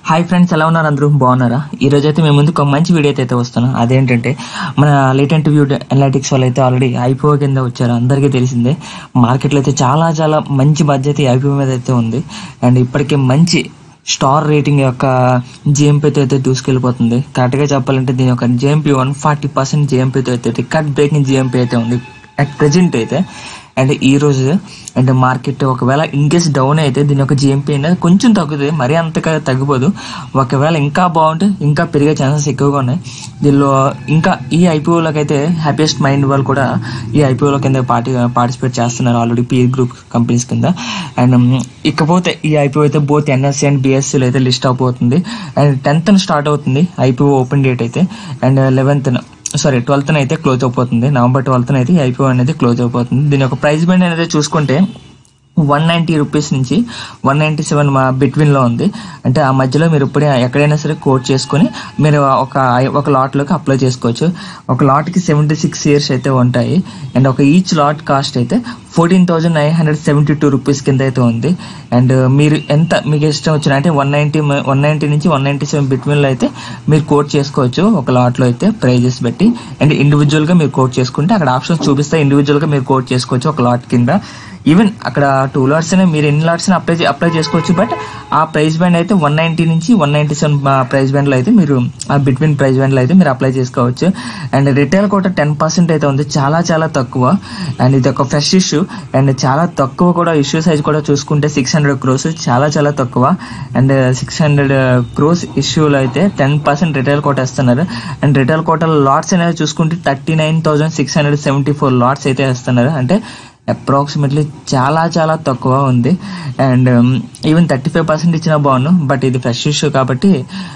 hi friends ఎలా ఉన్నారు అందరూ బాగున్నారా ఈ రోజు అయితే మేము ముందుకు ఒక మంచి వీడియో అయితే వస్తున్నాం అదేంటంటే మన లేటెంట్ వ్యూ అనలిటిక్స్ వాళ్ళు అయితే ఆల్రెడీ ఐపీఓ కింద వచ్చారు అందరికీ తెలిసిందే మార్కెట్లో అయితే చాలా చాలా మంచి బడ్జెట్ ఈ ఐపీఓ మీద అయితే ఉంది అండ్ ఇప్పటికే మంచి స్టార్ రేటింగ్ యొక్క జిఎంపీతో అయితే దూసుకెళ్ళిపోతుంది కరెక్ట్గా చెప్పాలంటే దీని యొక్క జిఎంపీ వన్ ఫార్టీ పర్సెంట్ జిఎంపీతో అయితే రికార్డ్ బ్రేకింగ్ జిఎంపీ అయితే ఉంది అట్ ప్రజెంట్ అయితే అండ్ ఈ రోజు అంటే మార్కెట్ ఒకవేళ ఇన్ కేస్ డౌన్ అయితే దీని యొక్క జిఎంపీ అనేది కొంచెం తగ్గుతుంది మరీ అంతగా తగ్గిపోదు ఒకవేళ ఇంకా బాగుంటే ఇంకా పెరిగే ఛాన్సెస్ ఎక్కువగా ఉన్నాయి దీనిలో ఇంకా ఈ ఐపీఓలోకి అయితే హ్యాపీయెస్ట్ మైండ్ వాళ్ళు కూడా ఈ ఐపీఓలో కింద పార్టీ పార్టిసిపేట్ చేస్తున్నారు ఆల్రెడీ పీర్ గ్రూప్ కంపెనీస్ కింద అండ్ ఇకపోతే ఈ ఐపీఓ అయితే బోత్ ఎన్ఎస్సీ అండ్ బిఎస్సీలో అయితే లిస్ట్ అవబోతుంది అండ్ టెన్త్ స్టార్ట్ అవుతుంది ఐపీఓ ఓపెన్ డేట్ అయితే అండ్ లెవెన్త్ సారీ ట్వెల్త్ అయితే క్లోజ్ అయిపోతుంది నవంబర్ ట్వెల్త్ అయితే ఐపీఓ అనేది క్లోజ్ అయిపోతుంది దీని యొక్క ప్రైస్ బ్యాండ్ అనేది చూసుకుంటే వన్ నైంటీ రూపీస్ నుంచి వన్ నైంటీ సెవెన్ మా బిట్వీన్లో ఉంది అంటే ఆ మధ్యలో మీరు ఇప్పుడే ఎక్కడైనా సరే కోట్ చేసుకొని మీరు ఒక ఒక లాట్లోకి అప్లై చేసుకోవచ్చు ఒక లాట్కి సెవెంటీ సిక్స్ ఇయర్స్ అయితే ఉంటాయి అండ్ ఒక ఈచ్ లాట్ కాస్ట్ అయితే fourteen thousand nine hundred seventy two rupees కింద అయితే ఉంది అండ్ మీరు ఎంత మీకు ఇష్టం వచ్చిన అంటే వన్ నైంటీ వన్ నైంటీ నుంచి వన్ నైంటీ సెవెన్ బిట్వీన్లో అయితే మీరు కోట్ చేసుకోవచ్చు ఒక లాట్లో అయితే ప్రైజెస్ బట్టి అండ్ ఇండివిజువల్గా మీరు కోట్ చేసుకుంటే అక్కడ ఆప్షన్స్ చూపిస్తే ఇండివిజువల్గా మీరు కోట్ చేసుకోవచ్చు ఒక లాట్ కింద ఈవెన్ అక్కడ టూ లాట్స్ అయినా మీరు ఎన్ని లాట్స్ అప్లై అప్లై చేసుకోవచ్చు బట్ ఆ ప్రైస్ బ్యాండ్ అయితే వన్ నైంటీ నుంచి వన్ నైంటీ సెవెన్ ప్రైస్ బ్యాండ్లో అయితే మీరు ఆ బిట్వీన్ ప్రైస్ బ్యాండ్లో అయితే మీరు అప్లై చేసుకోవచ్చు అండ్ రిటైల్ కూడా టెన్ పర్సెంట్ అయితే ఉంది చాలా చాలా తక్కువ అండ్ ఇది ఒక ఫ్రెష్ ఇష్యూ అండ్ చాలా తక్కువ కూడా ఇష్యూ సైజ్ కూడా చూసుకుంటే సిక్స్ హండ్రెడ్ క్రోస్ చాలా చాలా తక్కువ అండ్ సిక్స్ హండ్రెడ్ క్రోస్ ఇష్యూలో అయితే టెన్ పర్సెంట్ రిటైల్ కోట ఇస్తున్నారు అండ్ రిటైల్ కోట లాట్స్ అనేది చూసుకుంటే thirty nine thousand six hundred seventy four lots అయితే ఇస్తున్నారు అంటే అప్రాక్సిమేట్లీ చాలా చాలా తక్కువ ఉంది and even thirty five percent ఇచ్చినా బాగుండు బట్ ఇది ఫ్రెష్ ఇష్యూ కాబట్టి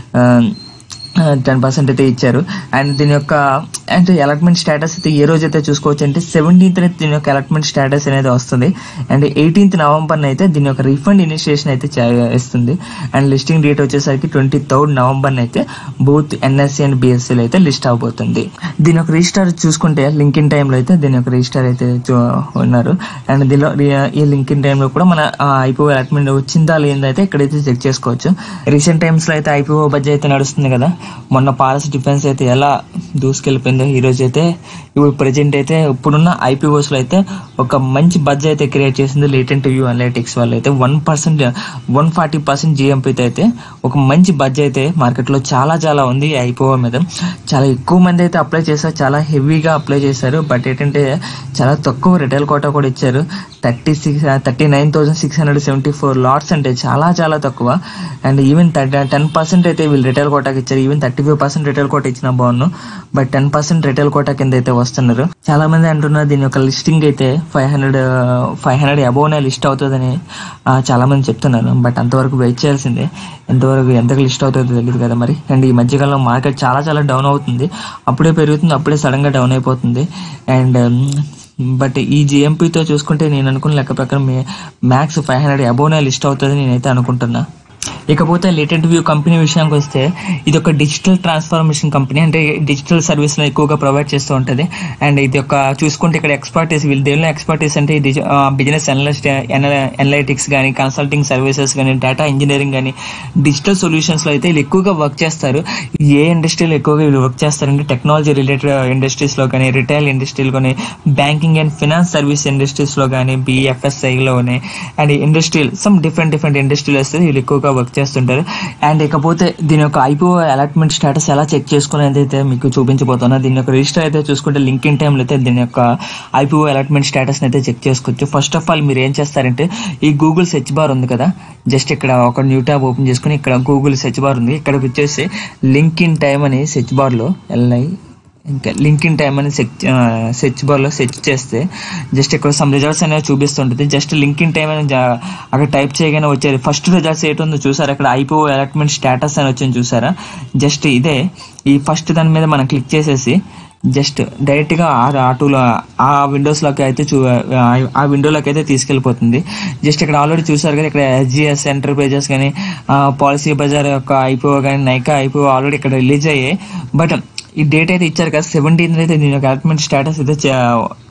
టెన్ పర్సెంట్ అయితే ఇచ్చారు అండ్ దీని యొక్క అంటే అలాట్మెంట్ స్టేటస్ అయితే ఏ రోజు అయితే చూసుకోవచ్చు అంటే సెవెంటీన్త్ దీని యొక్క అలాట్మెంట్ స్టేటస్ అనేది వస్తుంది అండ్ ఎయిటీన్త్ నవంబర్ అయితే దీని యొక్క రిఫండ్ ఇనిషియేషన్ అయితే ఇస్తుంది అండ్ లిస్టింగ్ డేట్ వచ్చేసరికి ట్వంటీ థర్డ్ నవంబర్ అయితే బూత్ ఎన్ఎస్సి అండ్ బిఎస్సీలో అయితే లిస్ట్ అవబోతుంది దీని యొక్క రిజిస్టర్ చూసుకుంటే లింక్ ఇన్ టైంలో అయితే దీని యొక్క రిజిస్టర్ అయితే ఉన్నారు అండ్ దీనిలో ఈ లింక్ ఇన్ టైంలో కూడా మన ఐపీఓ అలాట్మెంట్ వచ్చిందా లేదైతే ఇక్కడైతే చెక్ చేసుకోవచ్చు రీసెంట్ టైమ్స్లో అయితే ఐపీఓ బడ్జెట్ అయితే నడుస్తుంది కదా మొన్న పాలసీ డిఫెన్స్ అయితే ఎలా దూసుకెళ్ళిపోయిందో ఈరోజు అయితే ఇప్పుడు ప్రజెంట్ అయితే ఇప్పుడున్న ఐపీఓస్లో అయితే ఒక మంచి బడ్జెట్ అయితే క్రియేట్ చేసింది లేటెంట్ వ్యూ అనలిటిక్స్ వాళ్ళు అయితే one percent one forty percent జిఎంపీతో అయితే ఒక మంచి బడ్జెట్ అయితే మార్కెట్లో చాలా చాలా ఉంది ఈ ఐపీఓ మీద చాలా ఎక్కువ మంది అయితే అప్లై చేశారు చాలా హెవీగా అప్లై చేశారు బట్ ఏంటంటే చాలా తక్కువ రిటైల్ కోటా కూడా ఇచ్చారు thirty six thirty nine thousand six hundred seventy four lots అంటే చాలా చాలా తక్కువ అండ్ ఈవెన్ టెన్ పర్సెంట్ అయితే వీళ్ళు రిటైల్ కోటాకి ఇచ్చారు even thirty five percent retail quota ఇచ్చిన బాగున్నాను but ten percent retail quota కింద అయితే వస్తున్నారు చాలా మంది అంటున్నారు దీని యొక్క లిస్టింగ్ అయితే ఫైవ్ హండ్రెడ్ ఫైవ్ హండ్రెడ్ అబోవ్నే లిస్ట్ అవుతుందని చాలా మంది చెప్తున్నారు బట్ అంతవరకు వెయిట్ చేయాల్సిందే ఎంతవరకు ఎంతకు లిస్ట్ అవుతుందో తెలియదు కదా మరి అండ్ ఈ మధ్యకాలంలో మార్కెట్ చాలా చాలా డౌన్ అవుతుంది అప్పుడే పెరుగుతుంది అప్పుడే సడన్గా డౌన్ అయిపోతుంది అండ్ బట్ ఈ జిఎంపీతో చూసుకుంటే నేను అనుకున్న లెక్క ప్రకారం మ్యాక్స్ ఫైవ్ హండ్రెడ్ అబోవ్నే లిస్ట్ అవుతుంది నేనైతే అనుకుంటున్నా ఇకపోతే లేటెంట్ వ్యూ కంపెనీ విషయానికి వస్తే ఇది ఒక డిజిటల్ ట్రాన్స్ఫర్మేషన్ కంపెనీ అంటే డిజిటల్ సర్వీస్లో ఎక్కువగా ప్రొవైడ్ చేస్తూ ఉంటుంది అండ్ ఇది ఒక చూసుకుంటే ఇక్కడ ఎక్స్పర్టీస్ వీళ్ళు దేనిలో ఎక్స్పర్టీస్ అంటే ఇది బిజినెస్ అనలిస్ట్ అనలైటిక్స్ కానీ కన్సల్టింగ్ సర్వీసెస్ కానీ డేటా ఇంజనీరింగ్ కానీ డిజిటల్ సొల్యూషన్స్లో అయితే వీళ్ళు ఎక్కువగా వర్క్ చేస్తారు ఏ ఇండస్ట్రీలో ఎక్కువగా వీళ్ళు వర్క్ చేస్తారంటే టెక్నాలజీ రిలేటెడ్ ఇండస్ట్రీస్లో కానీ రిటైల్ ఇండస్ట్రీలో కానీ బ్యాంకింగ్ అండ్ ఫినాన్స్ సర్వీస్ ఇండస్ట్రీస్లో కానీ బిఎఫ్ఎస్ఐలో కానీ and industrial some different different ఇండస్ట్రీలు వస్తే వీళ్ళు ఎక్కువగా వర్క్ చేస్తుంటారు అండ్ ఇకపోతే దీని యొక్క ఐపీఓ అలాట్మెంట్ స్టేటస్ ఎలా చెక్ చేసుకునేది అయితే మీకు చూపించబోతున్నా దీని యొక్క రిజిస్టర్ అయితే చూసుకుంటే లింక్ ఇన్ టైంలో అయితే దీని యొక్క ఐపీఓ అలాట్మెంట్ స్టేటస్ అయితే చెక్ చేసుకోవచ్చు ఫస్ట్ ఆఫ్ ఆల్ మీరు ఏం చేస్తారంటే ఈ గూగుల్ సెర్చ్ బార్ ఉంది కదా జస్ట్ ఇక్కడ ఒక న్యూ ట్యాబ్ ఓపెన్ చేసుకుని ఇక్కడ గూగుల్ సెర్చ్ బార్ ఉంది ఇక్కడ వచ్చేసి లింక్ ఇన్ టైం అని సెర్చ్ బార్లో ఎల్ఐ ఇంకా లింక్ ఇన్ టైం అని సెర్చ్ సెర్చ్ బార్లో సెర్చ్ చేస్తే జస్ట్ ఇక్కడ సమ్ రిజల్ట్స్ అనేవి చూపిస్తుంటుంది జస్ట్ లింక్ ఇన్ టైం అని అక్కడ టైప్ చేయగానే వచ్చేది ఫస్ట్ రిజల్ట్స్ ఏంటుందో చూసారా ఇక్కడ ఐపీఓ అలాట్మెంట్ స్టేటస్ అని వచ్చింది చూసారా జస్ట్ ఇదే ఈ ఫస్ట్ దాని మీద మనం క్లిక్ చేసేసి జస్ట్ డైరెక్ట్గా ఆ టూలో ఆ విండోస్లోకి అయితే చూ ఆ విండోలోకి అయితే తీసుకెళ్ళిపోతుంది జస్ట్ ఇక్కడ ఆల్రెడీ చూసారు కదా ఇక్కడ ఎస్జిఎస్ ఎంటర్ప్రైజెస్ కానీ పాలసీ బజార్ యొక్క ఐపీఓ కానీ నైకా ఐపీఓ ఆల్రెడీ ఇక్కడ రిలీజ్ అయ్యాయి బట్ ఈ డేట్ అయితే ఇచ్చారు కదా సెవెంటీన్త్ అయితే దీని యొక్క అలాట్మెంట్ స్టేటస్ అయితే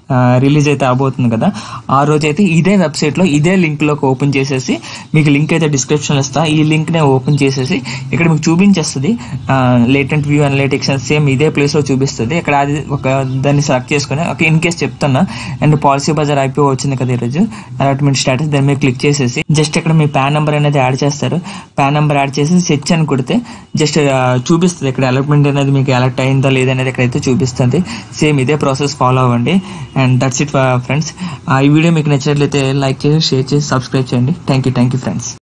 రిలీజ్ అయితే అవబోతుంది కదా ఆ రోజు అయితే ఇదే వెబ్సైట్లో ఇదే లింక్లోకి ఓపెన్ చేసేసి మీకు లింక్ అయితే డిస్క్రిప్షన్లో ఇస్తా ఈ లింక్నే ఓపెన్ చేసేసి ఇక్కడ మీకు చూపించేస్తుంది లేటెంట్ వ్యూ అనలిటిక్స్ అని సేమ్ ఇదే ప్లేస్లో చూపిస్తుంది ఇక్కడ అది ఒక దాన్ని సెలెక్ట్ చేసుకుని ఒక ఇన్ కేస్ చెప్తున్నా అండ్ పాలసీ బజార్ ఐపీఓ వచ్చింది కదా ఈరోజు అలాట్మెంట్ స్టేటస్ దాని మీద క్లిక్ చేసేసి జస్ట్ ఇక్కడ మీ పాన్ నెంబర్ అనేది యాడ్ చేస్తారు పాన్ నెంబర్ యాడ్ చేసి సెర్చ్ అని కొడితే జస్ట్ చూపిస్తుంది ఇక్కడ అలాట్మెంట్ అనేది మీకు ఎలక్ట్ అయిందా లేదనేది ఇక్కడైతే చూపిస్తుంది సేమ్ ఇదే ప్రాసెస్ ఫాలో అవ్వండి అండ్ దట్స్ ఇట్ ఫ్రెండ్స్ ఈ వీడియో మీకు నచ్చినట్లయితే లైక్ చేసి షేర్ చేసి సబ్స్క్రైబ్ చేయండి thank you thank you friends